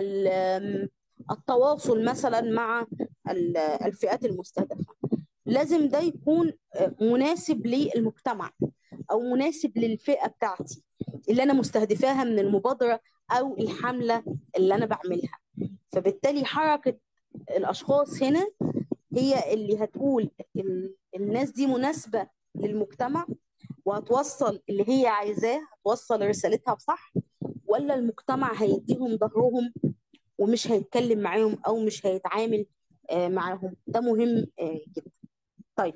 التواصل مثلا مع الفئات المستهدفة لازم ده يكون مناسب للمجتمع أو مناسب للفئة بتاعتي اللي أنا مستهدفاها من المبادرة أو الحملة اللي أنا بعملها فبالتالي حركة الأشخاص هنا هي اللي هتقول الناس دي مناسبة للمجتمع وهتوصل اللي هي عايزاه هتوصل رسالتها بصح ولا المجتمع هيديهم ظهرهم ومش هيتكلم معاهم أو مش هيتعامل معاهم ده مهم جدا طيب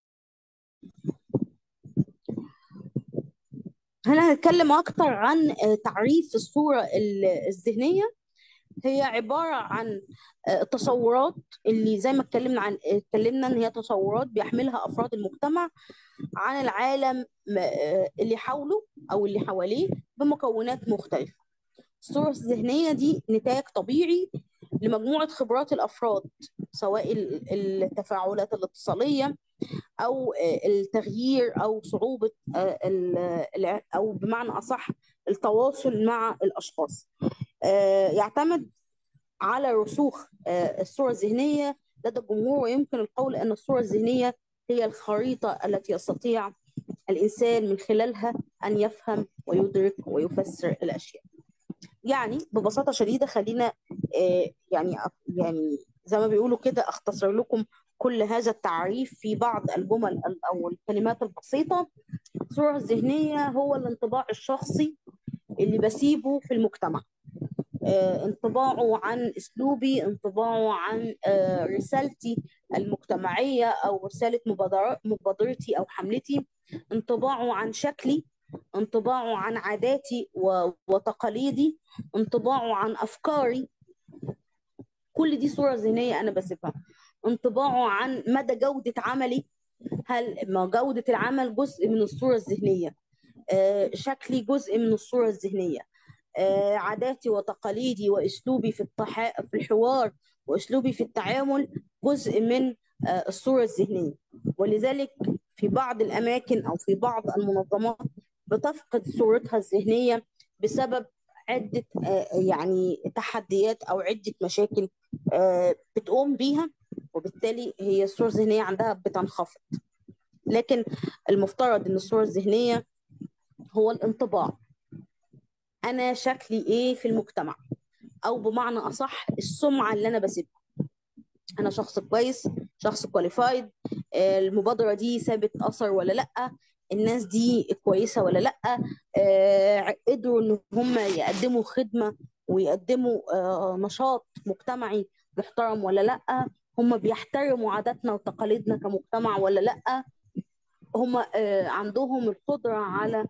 هنا هنتكلم أكتر عن تعريف الصورة الذهنية هي عبارة عن تصورات اللي زي ما اتكلمنا عن اتكلمنا ان هي تصورات بيحملها افراد المجتمع عن العالم اللي حوله او اللي حواليه بمكونات مختلفة. الصورة الذهنية دي نتاج طبيعي لمجموعة خبرات الافراد سواء التفاعلات الاتصالية او التغيير او صعوبة او بمعنى اصح التواصل مع الاشخاص. يعتمد على رسوخ الصورة الذهنية لدى الجمهور ويمكن القول أن الصورة الذهنية هي الخريطة التي يستطيع الإنسان من خلالها أن يفهم ويدرك ويفسر الأشياء يعني ببساطة شديدة خلينا يعني يعني زي ما بيقولوا كده أختصر لكم كل هذا التعريف في بعض الجمل أو الكلمات البسيطة الصورة الذهنية هو الانطباع الشخصي اللي بسيبه في المجتمع انطباعه عن اسلوبي انطباعه عن رسالتي المجتمعيه او رساله مبادرتي او حملتي انطباعه عن شكلي انطباعه عن عاداتي وتقاليدي انطباعه عن افكاري كل دي صوره ذهنيه انا بسيبها انطباعه عن مدى جوده عملي هل ما جوده العمل جزء من الصوره الذهنيه شكلي جزء من الصوره الذهنيه عاداتي وتقاليدي واسلوبي في التح... في الحوار واسلوبي في التعامل جزء من الصوره الذهنيه ولذلك في بعض الاماكن او في بعض المنظمات بتفقد صورتها الذهنيه بسبب عده يعني تحديات او عده مشاكل بتقوم بيها وبالتالي هي الصوره الذهنيه عندها بتنخفض لكن المفترض ان الصوره الذهنيه هو الانطباع انا شكلي ايه في المجتمع او بمعنى اصح السمعه اللي انا بسيبها انا شخص كويس شخص كواليفايد المبادره دي سابت اثر ولا لا الناس دي كويسه ولا لا آه قدروا ان هم يقدموا خدمه ويقدموا آه نشاط مجتمعي محترم ولا لا هم بيحترموا عاداتنا وتقاليدنا كمجتمع ولا لا هم آه عندهم القدره على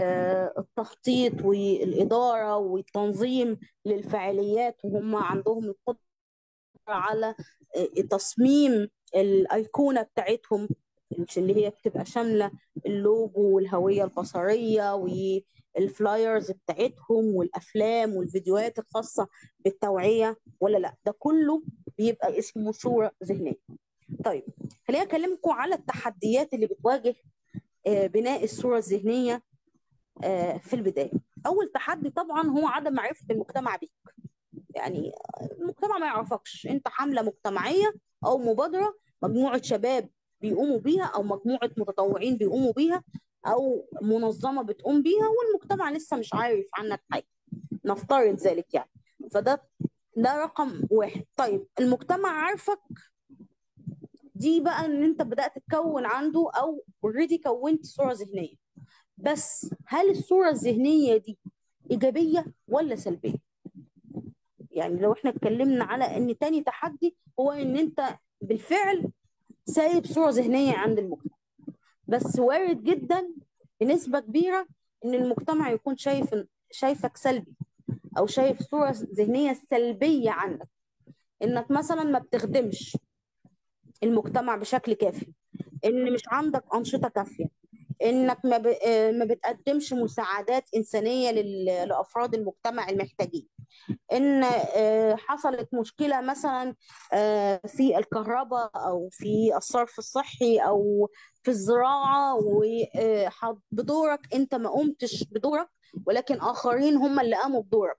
التخطيط والإدارة والتنظيم للفعاليات وهم عندهم القدرة على تصميم الأيقونة بتاعتهم اللي هي بتبقى شاملة اللوجو والهوية البصرية والفلايرز بتاعتهم والأفلام والفيديوهات الخاصة بالتوعية ولا لا ده كله بيبقى اسمه صورة ذهنية طيب خليني أكلمكم على التحديات اللي بتواجه بناء الصورة الذهنية في البدايه اول تحدي طبعا هو عدم معرفه المجتمع بيك يعني المجتمع ما يعرفكش انت حمله مجتمعيه او مبادره مجموعه شباب بيقوموا بيها او مجموعه متطوعين بيقوموا بيها او منظمه بتقوم بيها والمجتمع لسه مش عارف عنك حاجه نفترض ذلك يعني فده ده رقم واحد طيب المجتمع عارفك دي بقى ان انت بدأت تكون عنده او اوريدي كونت صورة ذهنية بس هل الصورة الذهنية دي إيجابية ولا سلبية؟ يعني لو احنا اتكلمنا على ان تاني تحدي هو ان انت بالفعل سايب صورة ذهنية عند المجتمع بس وارد جدا بنسبة كبيرة ان المجتمع يكون شايف شايفك سلبي او شايف صورة ذهنية سلبية عنك انك مثلا ما بتخدمش المجتمع بشكل كافي ان مش عندك أنشطة كافية انك ما, ب... آه، ما بتقدمش مساعدات إنسانية لل... لأفراد المجتمع المحتاجين ان آه، حصلت مشكله مثلا آه، في الكهرباء او في الصرف الصحي او في الزراعه وبدورك انت ما قمتش بدورك ولكن اخرين هم اللي قاموا بدورك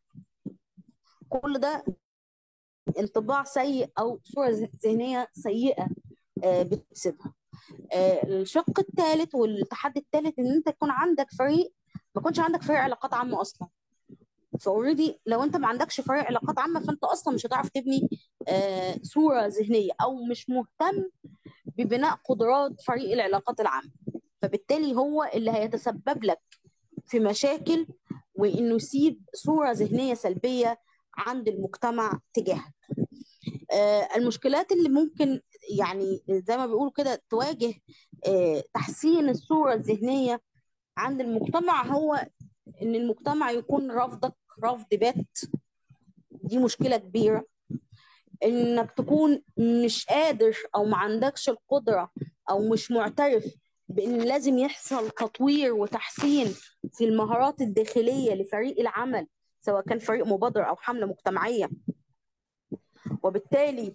كل ده انطباع سيء او صوره ذهنيه سيئه آه، بتسيبها الشق الثالث والتحدي الثالث ان انت يكون عندك فريق ما يكونش عندك فريق علاقات عامه اصلا فاوريدي لو انت ما عندكش فريق علاقات عامه فانت اصلا مش هتعرف تبني آه، صوره ذهنيه او مش مهتم ببناء قدرات فريق العلاقات العامه فبالتالي هو اللي هيتسبب لك في مشاكل وانه يسيب صوره ذهنيه سلبيه عند المجتمع تجاهك آه، المشكلات اللي ممكن يعني زي ما بيقولوا كده تواجه آه، تحسين الصوره الذهنيه عند المجتمع هو ان المجتمع يكون رافضك رفض بات دي مشكلة كبيرة انك تكون مش قادر او ما عندكش القدرة او مش معترف بان لازم يحصل تطوير وتحسين في المهارات الداخلية لفريق العمل سواء كان فريق مبادرة او حملة مجتمعية وبالتالي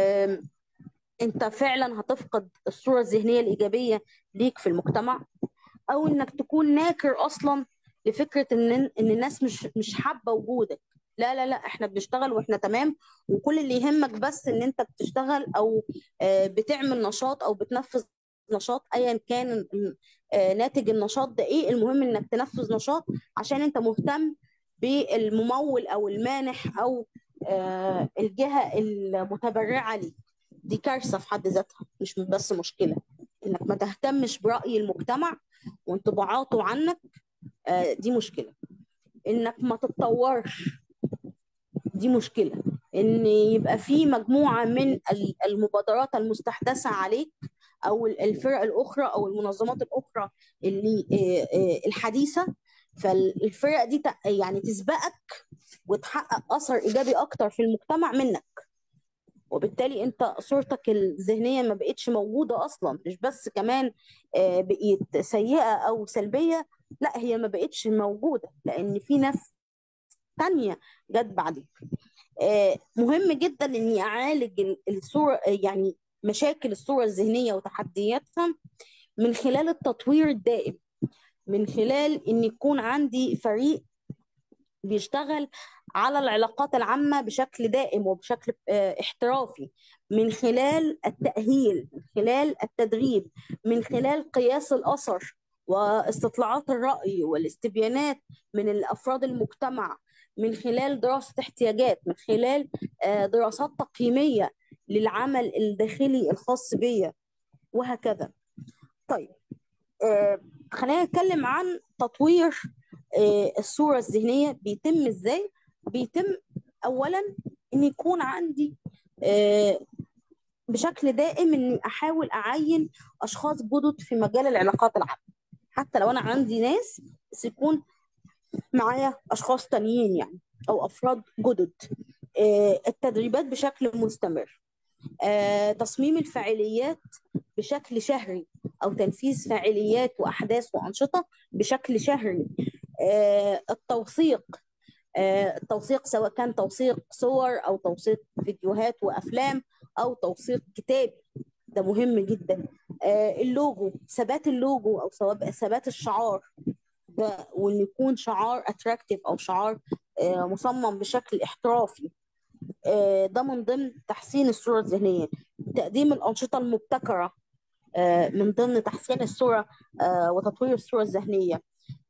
انت فعلا هتفقد الصورة الذهنية الإيجابية ليك في المجتمع او انك تكون ناكر اصلا لفكره ان ان الناس مش مش حابه وجودك لا لا لا احنا بنشتغل واحنا تمام وكل اللي يهمك بس ان انت بتشتغل او آه، بتعمل نشاط او بتنفذ نشاط ايا كان آه، ناتج النشاط ده ايه المهم انك تنفذ نشاط عشان انت مهتم بالممول او المانح او آه، الجهه المتبرعه ليك دي كارثه في حد ذاتها مش بس مشكله انك ما تهتمش براي المجتمع وانطباعاته عنك آه، دي مشكله انك ما تتطورش دي مشكله ان يبقى في مجموعه من المبادرات المستحدثه عليك او الفرق الاخرى او المنظمات الاخرى اللي آه، آه، الحديثه فالفرق دي يعني تسبقك وتحقق اثر ايجابي اكتر في المجتمع منك وبالتالي انت صورتك الذهنيه ما بقتش موجوده اصلا مش بس كمان بقيت سيئه او سلبيه لا هي ما بقتش موجودة لأن في ناس تانية جت بعدك آه، مهم جدا إني أعالج الصورة يعني مشاكل الصورة الذهنية وتحدياتها من خلال التطوير الدائم من خلال إن يكون عندي فريق بيشتغل على العلاقات العامة بشكل دائم وبشكل آه، احترافي من خلال التأهيل من خلال التدريب من خلال قياس الأثر واستطلاعات الرأي والاستبيانات من الأفراد المجتمع من خلال دراسة احتياجات من خلال آه، دراسات تقييمية للعمل الداخلي الخاص بيا وهكذا طيب آه، خلينا نتكلم عن تطوير آه، الصورة الذهنية بيتم ازاي بيتم اولا ان يكون عندي بشكل دائم اني احاول اعين اشخاص جدد في مجال العلاقات العامه حتى لو انا عندي ناس بس يكون معايا اشخاص تانيين يعني او افراد جدد آه، التدريبات بشكل مستمر آه، تصميم الفعاليات بشكل شهري او تنفيذ فعاليات واحداث وانشطه بشكل شهري آه، التوثيق التوثيق سواء كان توثيق صور او توثيق فيديوهات وافلام او توثيق كتابي ده مهم جدا آه اللوجو ثبات اللوجو او ثبات الشعار ده وان يكون شعار اتراكتيف او شعار آه مصمم بشكل احترافي آه ده من ضمن تحسين الصوره الذهنيه تقديم الانشطه المبتكره آه من ضمن تحسين الصوره آه وتطوير الصوره الذهنيه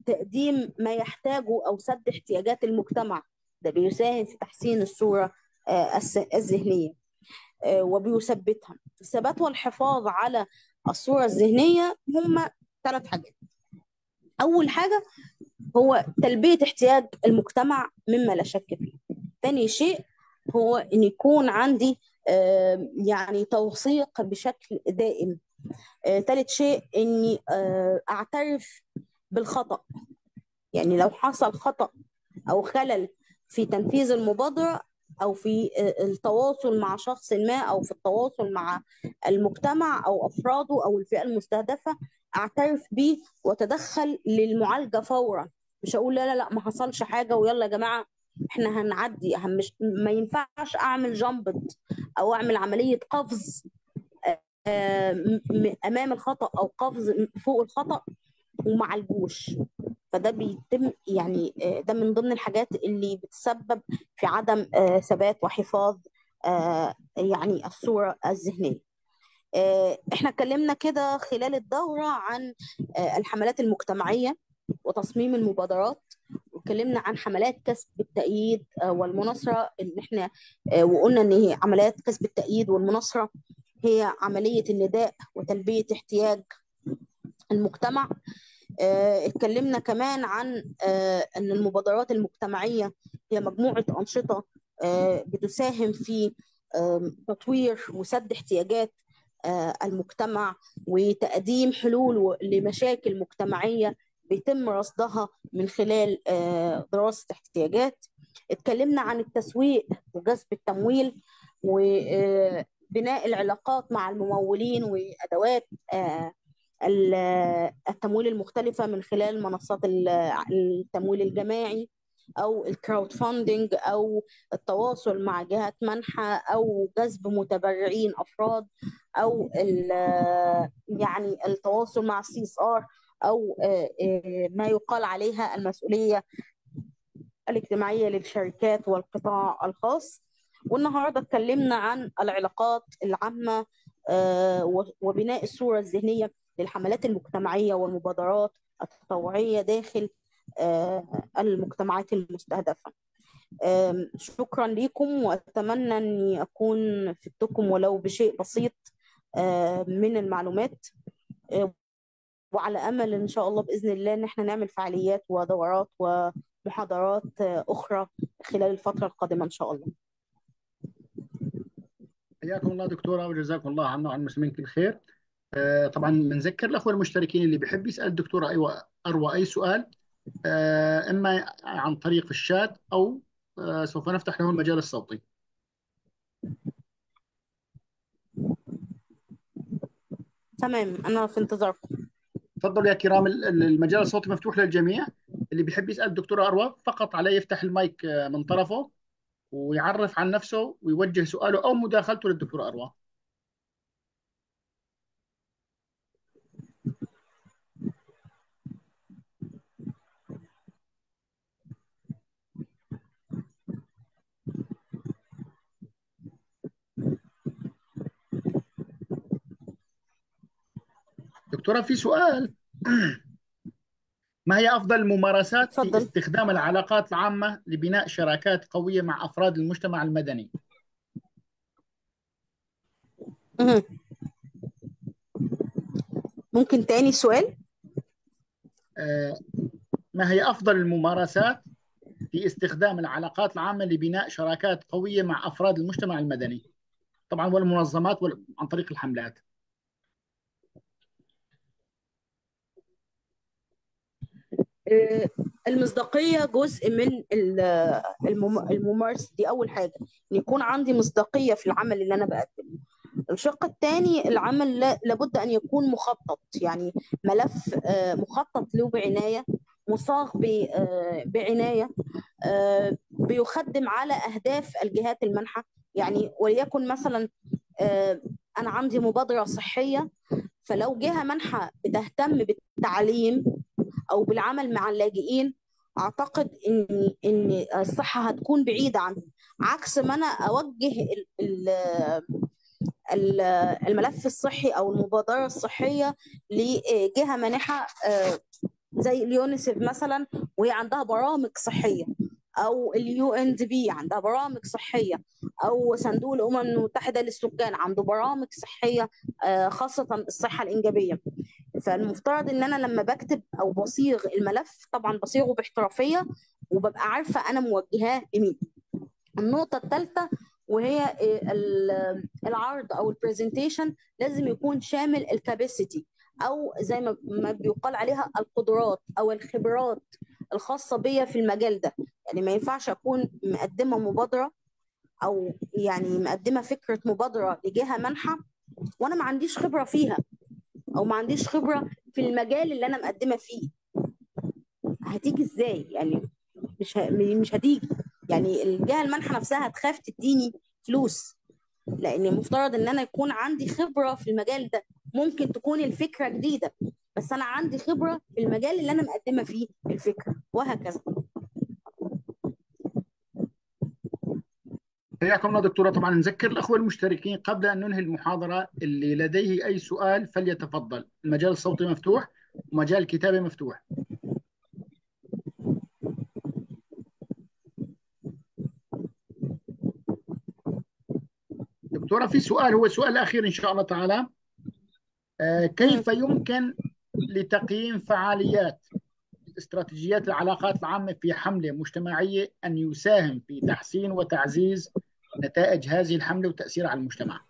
تقديم ما يحتاجه أو سد احتياجات المجتمع ده بيساهم في تحسين الصورة آه، الس- الذهنية آه، وبيثبتها الثبات والحفاظ على الصورة الذهنية هما ثلاث حاجات أول حاجة هو تلبية احتياج المجتمع مما لا شك فيه تاني شيء هو أن يكون عندي آه، يعني توثيق بشكل دائم آه، ثالث شيء أني آه، أعترف بالخطأ يعني لو حصل خطأ أو خلل في تنفيذ المبادرة أو في آه، التواصل مع شخص ما أو في التواصل مع المجتمع أو أفراده أو الفئة المستهدفة أعترف بيه وأتدخل للمعالجة فورا مش هقول لا لا لا ما حصلش حاجة ويلا يا جماعة احنا هنعدي هم- مش ما ينفعش أعمل جامبت أو أعمل عملية قفز آه، م- م- أمام الخطأ أو قفز فوق الخطأ وما عالجوش فده بيتم يعني آه، ده من ضمن الحاجات اللي بتسبب في عدم آه، ثبات وحفاظ آه، يعني الصورة الذهنية آه، احنا اتكلمنا كده خلال الدورة عن آه، الحملات المجتمعية وتصميم المبادرات واتكلمنا عن حملات كسب التأييد آه، والمناصرة ان احنا آه، وقلنا ان هي عمليات كسب التأييد والمناصرة هي عملية النداء وتلبية احتياج المجتمع آه، اتكلمنا كمان عن آه، ان المبادرات المجتمعيه هي مجموعه انشطه آه، بتساهم في آم، تطوير وسد احتياجات آه، المجتمع وتقديم حلول و- لمشاكل مجتمعيه بيتم رصدها من خلال آه، دراسه احتياجات اتكلمنا عن التسويق وجذب التمويل وبناء العلاقات مع الممولين وادوات آه، ال- التمويل المختلفة من خلال منصات ال- التمويل الجماعي أو الكراود فاندنج أو التواصل مع جهات منحة أو جذب متبرعين أفراد أو ال- يعني التواصل مع السي اس ار أو آه، آه، ما يقال عليها المسؤولية الاجتماعية للشركات والقطاع الخاص والنهاردة اتكلمنا عن العلاقات العامة آه، و- وبناء الصورة الذهنية للحملات المجتمعية والمبادرات التطوعية داخل آه، المجتمعات المستهدفة آم، شكرا لكم وأتمنى أني أكون فدتكم ولو بشيء بسيط آه، من المعلومات آه، وعلى أمل إن شاء الله بإذن الله إن احنا نعمل فعاليات ودورات ومحاضرات آه، أخرى خلال الفترة القادمة إن شاء الله حياكم الله دكتورة وجزاكم الله عنا وعن المسلمين كل خير آه، طبعا بنذكر الأخوة المشتركين اللي بيحب يسأل الدكتورة أيوة أروى أي سؤال آه، إما عن طريق الشات أو آه، سوف نفتح له المجال الصوتي تمام أنا في انتظاركم تفضلوا يا كرام ال- ال- المجال الصوتي مفتوح للجميع اللي بيحب يسأل الدكتورة أروى فقط عليه يفتح المايك آه، من طرفه ويعرف عن نفسه ويوجه سؤاله أو مداخلته للدكتورة أروى دكتورة في سؤال ما هي أفضل الممارسات في اتفضل استخدام العلاقات العامة لبناء شراكات قوية مع أفراد المجتمع المدني؟ مهم. ممكن تاني سؤال آه، ما هي أفضل الممارسات في استخدام العلاقات العامة لبناء شراكات قوية مع أفراد المجتمع المدني؟ طبعا والمنظمات وال- عن طريق الحملات. آه، المصداقية جزء من ال- المم- الممارسة دي أول حاجة إن يكون عندي مصداقية في العمل اللي أنا بقدمه الشق الثاني العمل لا- لابد أن يكون مخطط يعني ملف آه، مخطط له بعناية مصاغ ب- آه، بعناية آه، بيخدم على أهداف الجهات المنحة يعني وليكن مثلا آه، أنا عندي مبادرة صحية فلو جهة منحة بتهتم بالتعليم او بالعمل مع اللاجئين اعتقد ان ان الصحه هتكون بعيده عنهم عكس ما انا اوجه ال- ال- ال- الملف الصحي او المبادره الصحيه لجهه مانحه آه، زي اليونيسيف مثلا وهي عندها برامج صحيه او اليو ان دي بي عندها برامج صحيه او صندوق الامم المتحده للسكان عنده برامج صحيه آه، خاصه الصحه الانجابيه فالمفترض ان انا لما بكتب او بصيغ الملف طبعا بصيغه باحترافيه وببقى عارفه انا موجهاه لمين النقطه الثالثه وهي آه، ال- العرض او البرزنتيشن لازم يكون شامل الكاباسيتي او زي ما ما بيقال عليها القدرات او الخبرات الخاصه بيا في المجال ده يعني ما ينفعش اكون مقدمه مبادره او يعني مقدمه فكره مبادره لجهه منحه وانا ما عنديش خبره فيها او ما عنديش خبره في المجال اللي انا مقدمه فيه هتيجي ازاي يعني مش ه... مش هتيجي يعني الجهه المنحه نفسها هتخاف تديني فلوس لان المفترض ان انا يكون عندي خبره في المجال ده ممكن تكون الفكره جديده بس انا عندي خبره في المجال اللي انا مقدمه فيه الفكره وهكذا حياكم الله دكتورة طبعا نذكر الأخوة المشتركين قبل أن ننهي المحاضرة اللي لديه أي سؤال فليتفضل المجال الصوتي مفتوح ومجال الكتابة مفتوح دكتورة في سؤال هو السؤال الأخير إن شاء الله تعالى آه، كيف يمكن لتقييم فعاليات استراتيجيات العلاقات العامة في حملة مجتمعية أن يساهم في تحسين وتعزيز نتائج هذه الحملة وتأثيرها على المجتمع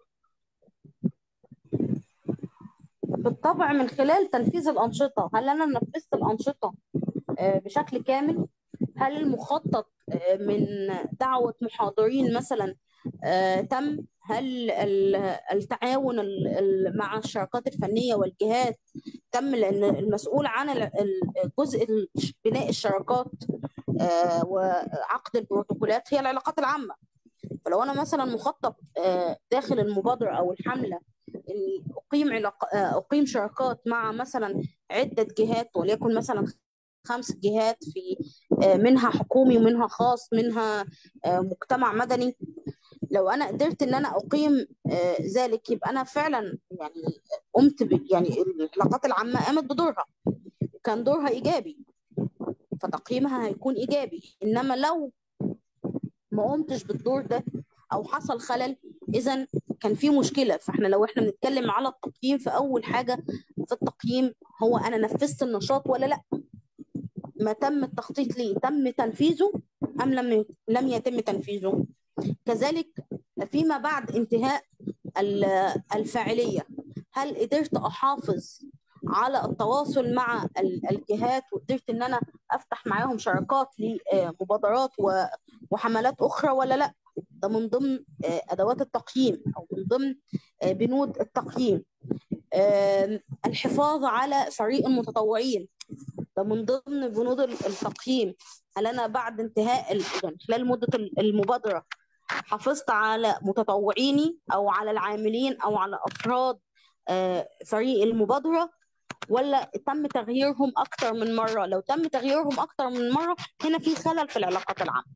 بالطبع من خلال تنفيذ الأنشطة هل أنا نفذت الأنشطة آه، بشكل كامل هل المخطط آه، من دعوة محاضرين مثلا آه، تم هل ال- التعاون ال- ال- مع الشراكات الفنية والجهات تم لأن المسؤول عن ال- ال- جزء ال- بناء الشراكات آه، وعقد البروتوكولات هي العلاقات العامة فلو أنا مثلا مخطط آه، داخل المبادرة أو الحملة إني أقيم علاق... آه، أقيم شراكات مع مثلا عدة جهات وليكن مثلا خمس جهات في آه، منها حكومي ومنها خاص منها آه، مجتمع مدني لو انا قدرت ان انا اقيم آه، ذلك يبقى انا فعلا يعني قمت ب... يعني العلاقات العامه قامت بدورها كان دورها ايجابي فتقييمها هيكون ايجابي انما لو ما قمتش بالدور ده او حصل خلل اذا كان في مشكله فاحنا لو احنا بنتكلم على التقييم فاول حاجه في التقييم هو انا نفذت النشاط ولا لا ما تم التخطيط ليه تم تنفيذه ام لم لم يتم تنفيذه كذلك فيما بعد انتهاء ال- الفاعليه هل قدرت احافظ على التواصل مع ال- الجهات وقدرت ان انا افتح معاهم شراكات لمبادرات و- وحملات اخرى ولا لا ده من ضمن آه، ادوات التقييم او من ضمن آه، بنود التقييم آم، الحفاظ على فريق المتطوعين ده من ضمن بنود التقييم هل انا بعد انتهاء ال- يعني خلال مده المبادره حافظت على متطوعيني او على العاملين او على افراد آه، فريق المبادره ولا تم تغييرهم اكتر من مره لو تم تغييرهم اكتر من مره هنا في خلل في العلاقات العامه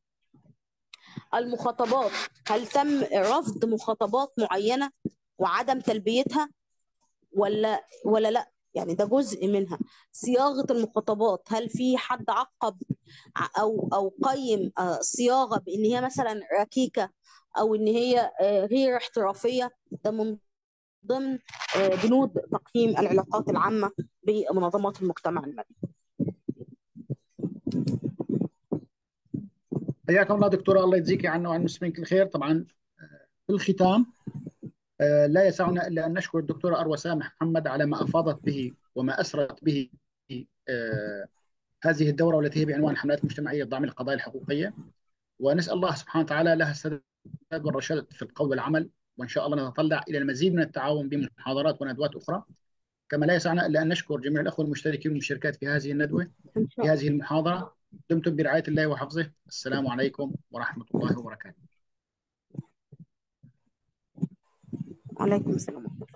المخاطبات هل تم رفض مخاطبات معينه وعدم تلبيتها ولا ولا لا يعني ده جزء منها صياغه المخاطبات هل في حد عقب ع- او او قيم آه، صياغه بان هي مثلا ركيكه او ان هي آه، غير احترافيه ده من ضمن آه، بنود تقييم العلاقات العامه بمنظمات المجتمع المدني حياكم الله دكتورة الله يجزيك عنا وعن المسلمين كل خير طبعا آه، في الختام آه، لا يسعنا إلا أن نشكر الدكتورة أروى سامح محمد على ما أفاضت به وما أسرت به آه، هذه الدورة والتي هي بعنوان حملات مجتمعية لدعم القضايا الحقوقية ونسأل الله سبحانه وتعالى لها السداد والرشاد في القول والعمل وإن شاء الله نتطلع إلى المزيد من التعاون بمحاضرات وندوات أخرى كما لا يسعنا إلا أن نشكر جميع الأخوة المشتركين والمشتركات في هذه الندوة ان شاء في الله هذه المحاضرة دمتم برعاية الله وحفظه السلام عليكم ورحمة الله وبركاته وعليكم السلام